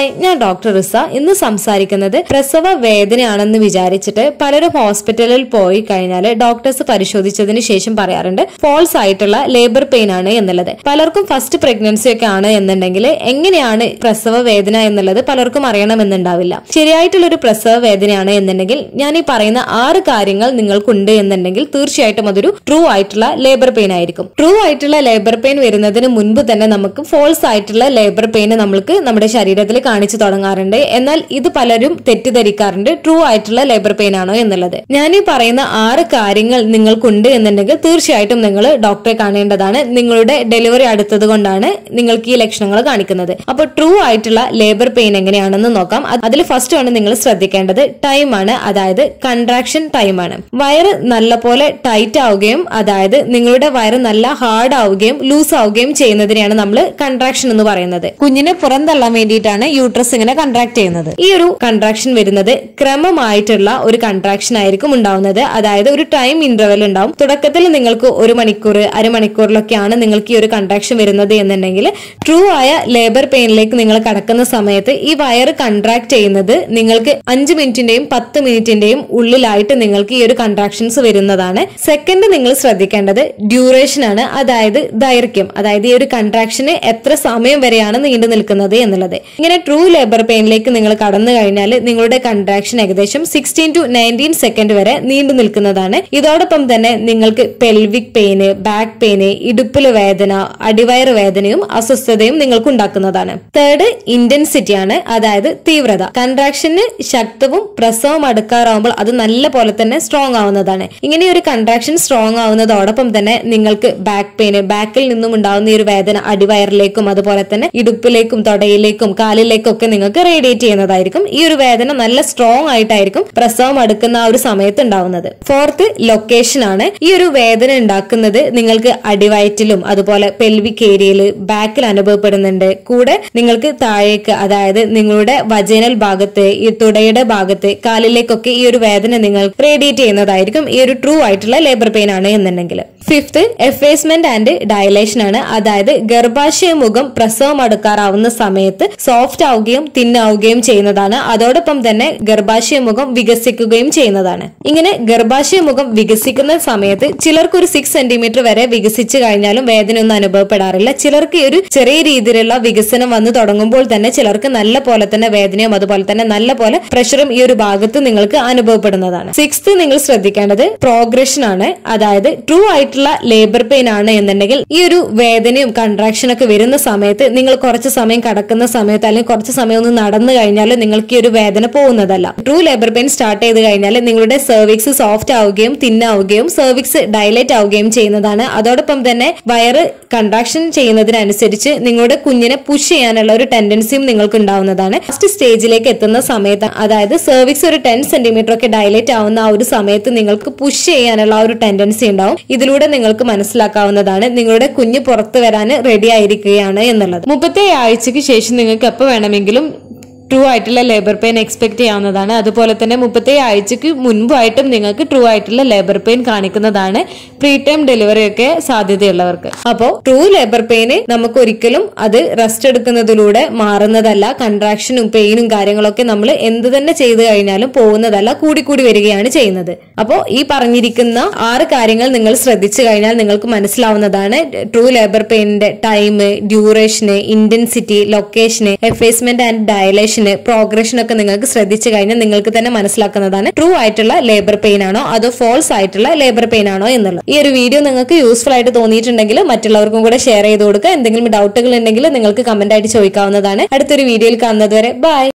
hi ഞാൻ doctor റിസ ഇന്ന് സംസാരിക്കുന്നത് പ്രസവ വേദനയാണെന്ന് വിചാരിച്ചിട്ട് പലരും ഹോസ്പിറ്റലിൽ പോയി കഴിഞ്ഞാൽ ഡോക്ടേഴ്സ് പരിശോധിച്ചതിന് ശേഷം പറയാറുണ്ട് ഫോൾസ് ആയിട്ടുള്ള ലേബർ പെയിൻ ആണ് എന്നുള്ളത് പലർക്കും ഫസ്റ്റ് പ്രഗ്നൻസി ഒക്കെ ആണ് എന്നുണ്ടെങ്കിൽ എങ്ങനെയാണ് പ്രസവ വേദന എന്നുള്ളത് പലർക്കും അറിയണമെന്നുണ്ടാവില്ല ശരിയായിട്ടുള്ള ഒരു പ്രസവ വേദനയാണ് എന്നുണ്ടെങ്കിൽ ഞാൻ ഈ പറയുന്ന ആറ് കാര്യങ്ങൾ നിങ്ങൾക്കുണ്ട് എന്നുണ്ടെങ്കിൽ തീർച്ചയായിട്ടും അതൊരു ട്രൂ ആയിട്ടുള്ള ലേബർ പെയിൻ ആയിരിക്കും ട്രൂ ആയിട്ടുള്ള ലേബർ പെയിൻ വരുന്നതിന് മുൻപ് തന്നെ നമുക്ക് ഫോൾസ് ആയിട്ടുള്ള ലേബർ പെയിൻ നമ്മൾക്ക് നമ്മുടെ ശരീരത്തിൽ കാണിച്ചു തുടങ്ങാറുണ്ട് എന്നാൽ ഇത് പലരും തെറ്റിദ്ധരിക്കാറുണ്ട് ട്രൂ ആയിട്ടുള്ള ലേബർ പെയിൻ ആണോ എന്നുള്ളത് ഞാൻ ഈ പറയുന്ന ആറ് കാര്യങ്ങൾ നിങ്ങൾക്കുണ്ട് എന്നുണ്ടെങ്കിൽ തീർച്ചയായിട്ടും നിങ്ങൾ ഡോക്ടറെ കാണേണ്ടതാണ് നിങ്ങളുടെ ഡെലിവറി അടുത്തത് കൊണ്ടാണ് നിങ്ങൾക്ക് ഈ ലക്ഷണങ്ങൾ കാണിക്കുന്നത് അപ്പോൾ ട്രൂ ആയിട്ടുള്ള ലേബർ പെയിൻ എങ്ങനെയാണെന്ന് നോക്കാം അതിൽ ഫസ്റ്റ് ആണ് നിങ്ങൾ ശ്രദ്ധിക്കേണ്ടത് ടൈം ആണ് അതായത് കൺട്രാക്ഷൻ ടൈം ആണ് വയറ് നല്ലപോലെ ടൈറ്റ് ആവുകയും അതായത് നിങ്ങളുടെ വയറ് നല്ല ഹാർഡ് ആവുകയും ലൂസ് ആവുകയും ചെയ്യുന്നതിനെയാണ് നമ്മൾ കൺട്രാക്ഷൻ എന്ന് പറയുന്നത് കുഞ്ഞിനെ പുറന്തള്ളാൻ വേണ്ടിയിട്ടാണ് യൂട്രസ് ഇങ്ങനെ കൺട്രാക്ട് ചെയ്യുന്നത് ഈ ഒരു കൺട്രാക്ഷൻ വരുന്നത് ക്രമമായിട്ടുള്ള ഒരു കൺട്രാക്ഷൻ ആയിരിക്കും ഉണ്ടാവുന്നത് അതായത് ഒരു ടൈം ഇന്റർവെൽ ഉണ്ടാവും തുടക്കത്തിൽ നിങ്ങൾക്ക് ഒരു മണിക്കൂർ അരമണിക്കൂറിലൊക്കെയാണ് നിങ്ങൾക്ക് ഈ ഒരു കൺട്രാക്ഷൻ വരുന്നത് എന്നുണ്ടെങ്കിൽ ട്രൂ ആയ ലേബർ പെയിനിലേക്ക് നിങ്ങൾ കടക്കുന്ന സമയത്ത് ഈ വയറ് കൺട്രാക്ട് ചെയ്യുന്നത് നിങ്ങൾക്ക് അഞ്ച് മിനിറ്റിന്റെയും പത്ത് മിനിറ്റിന്റെയും ഉള്ളിലായിട്ട് നിങ്ങൾക്ക് ഈ ഒരു കൺട്രാക്ഷൻസ് വരുന്നതാണ് സെക്കൻഡ് നിങ്ങൾ ശ്രദ്ധിക്കേണ്ടത് ഡ്യൂറേഷൻ ആണ് അതായത് ദൈർഘ്യം അതായത് ഈ ഒരു കൺട്രാക്ഷന് എത്ര സമയം വരെയാണ് നീണ്ടു നിൽക്കുന്നത് എന്നുള്ളത് ഇങ്ങനെ ട്രൂ ലേബർ പെയിനിലേക്ക് നിങ്ങൾ കടന്നു കഴിഞ്ഞാൽ നിങ്ങളുടെ കൺട്രാക്ഷൻ ഏകദേശം സിക്സ്റ്റീൻ ടു നയൻറ്റീൻ സെക്കൻഡ് വരെ നീണ്ടു നിൽക്കുന്നതാണ് ഇതോടൊപ്പം തന്നെ നിങ്ങൾക്ക് പെൽവിക് പെയിന് ബാക്ക് പെയിന് ഇടുപ്പില് വേദന അടിവയറ് വേദനയും അസ്വസ്ഥതയും നിങ്ങൾക്ക് ഉണ്ടാക്കുന്നതാണ് തേർഡ് ഇന്റൻസിറ്റി ആണ് അതായത് തീവ്രത കൺട്രാക്ഷന് ശക്തവും പ്രസവം അടുക്കാറാവുമ്പോൾ അത് നല്ല പോലെ തന്നെ സ്ട്രോങ് ആവുന്നതാണ് ഇങ്ങനെ ഒരു കൺട്രാക്ഷൻ സ്ട്രോങ് ആവുന്നതോടൊപ്പം തന്നെ നിങ്ങൾക്ക് ബാക്ക് പെയിന് ബാക്കിൽ നിന്നും ഉണ്ടാവുന്ന ഈ ഒരു വേദന അടിവയറിലേക്കും അതുപോലെ തന്നെ ഇടുപ്പിലേക്കും തൊടയിലേക്കും കാലിലേക്കും ഒക്കെ നിങ്ങൾക്ക് റേഡിയേറ്റ് ചെയ്യുന്നതായിരിക്കും ഈ ഒരു വേദന നല്ല സ്ട്രോങ് ആയിട്ടായിരിക്കും പ്രസവം അടുക്കുന്ന ആ ഒരു സമയത്ത് ഉണ്ടാവുന്നത് ഫോർത്ത് ലൊക്കേഷൻ ആണ് ഈ ഒരു വേദന ഉണ്ടാക്കുന്നത് നിങ്ങൾക്ക് അടിവയറ്റിലും അതുപോലെ പെൽവിക് ഏരിയയിൽ ബാക്കിൽ അനുഭവപ്പെടുന്നുണ്ട് കൂടെ നിങ്ങൾക്ക് താഴേക്ക് അതായത് നിങ്ങളുടെ വജനൽ ഭാഗത്ത് ഈ തുടയുടെ ഭാഗത്ത് കാലിലേക്കൊക്കെ ഈ ഒരു വേദന നിങ്ങൾ റേഡിയേറ്റ് ചെയ്യുന്നതായിരിക്കും ഈ ഒരു ട്രൂ ആയിട്ടുള്ള ലേബർ പെയിൻ ആണ് എന്നുണ്ടെങ്കിൽ ഫിഫ്ത്ത് എഫേസ്മെന്റ് ആൻഡ് ഡയലേഷൻ ആണ് അതായത് ഗർഭാശയ മുഖം പ്രസവം അടുക്കാറാവുന്ന സമയത്ത് സോഫ്റ്റ് ആവുകയും തിന്നാവുകയും ചെയ്യുന്നതാണ് അതോടൊപ്പം തന്നെ ഗർഭാശയ മുഖം വികസിക്കുകയും ചെയ്യുന്നതാണ് ഇങ്ങനെ ഗർഭാശയ മുഖം വികസിക്കുന്ന സമയത്ത് ചിലർക്ക് ഒരു സിക്സ് സെന്റിമീറ്റർ വരെ വികസിച്ചു കഴിഞ്ഞാലും വേദന ഒന്നും അനുഭവപ്പെടാറില്ല ചിലർക്ക് ഈ ഒരു ചെറിയ രീതിയിലുള്ള വികസനം വന്നു തുടങ്ങുമ്പോൾ തന്നെ ചിലർക്ക് നല്ല പോലെ തന്നെ വേദനയും അതുപോലെ തന്നെ നല്ല പോലെ പ്രഷറും ഈ ഒരു ഭാഗത്ത് നിങ്ങൾക്ക് അനുഭവപ്പെടുന്നതാണ് സിക്സ്ത് നിങ്ങൾ ശ്രദ്ധിക്കേണ്ടത് പ്രോഗ്രഷൻ ആണ് അതായത് ട്രൂ ആയിട്ടുള്ള ലേബർ പെയിൻ ആണ് എന്നുണ്ടെങ്കിൽ ഈ ഒരു വേദനയും കൺട്രാക്ഷൻ ഒക്കെ വരുന്ന സമയത്ത് നിങ്ങൾ കുറച്ച് സമയം കടക്കുന്ന സമയത്ത് അല്ലെങ്കിൽ കുറച്ച് സമയം ഒന്ന് നടന്നു കഴിഞ്ഞാൽ നിങ്ങൾക്ക് ഈ ഒരു വേദന പോകുന്നതല്ല ട്രൂ ലേബർ പെയിൻ സ്റ്റാർട്ട് ചെയ്ത് കഴിഞ്ഞാൽ നിങ്ങളുടെ സെർവിക്സ് സോഫ്റ്റ് ആവുകയും തിന്നാവുകയും സെർവിക്സ് ഡയലേറ്റ് ആവുകയും ചെയ്യുന്നതാണ് അതോടൊപ്പം തന്നെ വയറ് കൺട്രാക്ഷൻ ചെയ്യുന്നതിനനുസരിച്ച് നിങ്ങളുടെ കുഞ്ഞിനെ പുഷ് ചെയ്യാനുള്ള ഒരു ടെൻഡൻസിയും നിങ്ങൾക്ക് ഉണ്ടാവുന്നതാണ് ഫസ്റ്റ് സ്റ്റേജിലേക്ക് എത്തുന്ന സമയത്ത് അതായത് സെർവിക്സ് ഒരു ടെൻ സെന്റിമീറ്റർ ഒക്കെ ഡയലേറ്റ് ആവുന്ന ആ ഒരു സമയത്ത് നിങ്ങൾക്ക് പുഷ് ചെയ്യാനുള്ള ആ ഒരു ടെൻഡൻസി ഉണ്ടാവും ഇതിലൂടെ നിങ്ങൾക്ക് മനസ്സിലാക്കാവുന്നതാണ് നിങ്ങളുടെ കുഞ്ഞ് പുറത്തു വരാൻ റെഡി ആയിരിക്കുകയാണ് എന്നുള്ളത് മുപ്പത്തെ ആഴ്ചയ്ക്ക് ശേഷം നിങ്ങൾക്ക് എപ്പോൾ വേണമെങ്കിലും ട്രൂ ആയിട്ടുള്ള ലേബർ പെയിൻ എക്സ്പെക്ട് ചെയ്യാവുന്നതാണ് അതുപോലെ തന്നെ മുപ്പത്തേ ആഴ്ചക്ക് മുൻപായിട്ടും നിങ്ങൾക്ക് ട്രൂ ആയിട്ടുള്ള ലേബർ പെയിൻ കാണിക്കുന്നതാണ് പ്രീ ടൈം ഡെലിവറി ഒക്കെ സാധ്യതയുള്ളവർക്ക് അപ്പോൾ ട്രൂ ലേബർ പെയിന് നമുക്ക് ഒരിക്കലും അത് റെസ്റ്റ് എടുക്കുന്നതിലൂടെ മാറുന്നതല്ല കൺട്രാക്ഷനും പെയിനും കാര്യങ്ങളൊക്കെ നമ്മൾ എന്ത് തന്നെ ചെയ്തു കഴിഞ്ഞാലും പോകുന്നതല്ല കൂടിക്കൂടി വരികയാണ് ചെയ്യുന്നത് അപ്പോൾ ഈ പറഞ്ഞിരിക്കുന്ന ആറ് കാര്യങ്ങൾ നിങ്ങൾ ശ്രദ്ധിച്ചു കഴിഞ്ഞാൽ നിങ്ങൾക്ക് മനസ്സിലാവുന്നതാണ് ട്രൂ ലേബർ പെയിനിന്റെ time duration intensity location effacement and dilation progression ഒക്കെ നിങ്ങൾക്ക് ശ്രദ്ധിച്ചു കഴിഞ്ഞാൽ നിങ്ങൾക്ക് തന്നെ മനസ്സിലാക്കുന്നതാണ് ട്രൂ ആയിട്ടുള്ള ലേബർ പെയിൻ ആണോ അതോ ഫോൾസ് ആയിട്ടുള്ള ലേബർ പെയിൻ ആണോ എന്നുള്ളത് ഈ ഒരു വീഡിയോ നിങ്ങൾക്ക് യൂസ്ഫുൾ ആയിട്ട് തോന്നിയിട്ടുണ്ടെങ്കിൽ മറ്റുള്ളവർക്കും കൂടെ ഷെയർ ചെയ്ത് കൊടുക്കുക എന്തെങ്കിലും ഡൗട്ടുകൾ ഉണ്ടെങ്കിൽ നിങ്ങൾക്ക് കമന്റ് ആയിട്ട് ചോദിക്കാവുന്നതാണ് അടുത്തൊരു വീഡിയോയിൽ കാണുന്നത് വരെ ബൈ